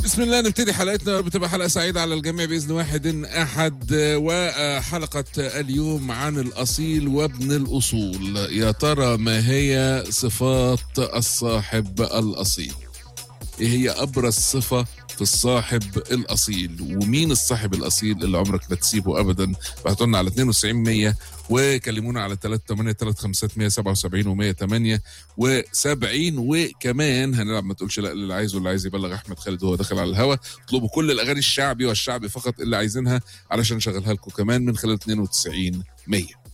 بسم الله نبتدي حلقتنا بتبقى حلقة سعيدة على الجميع بإذن واحد أحد وحلقة اليوم عن الأصيل وابن الأصول يا ترى ما هي صفات الصاحب الأصيل إيه هي أبرز صفة في الصاحب الأصيل ومين الصاحب الأصيل اللي عمرك ما تسيبه أبدا بعتوا لنا على 92 100 وكلمونا على 38 35 177 و 178 وكمان هنلعب ما تقولش لا اللي عايزه اللي عايز يبلغ احمد خالد وهو داخل على الهوا اطلبوا كل الاغاني الشعبي والشعبي فقط اللي عايزينها علشان نشغلها لكم كمان من خلال 92 100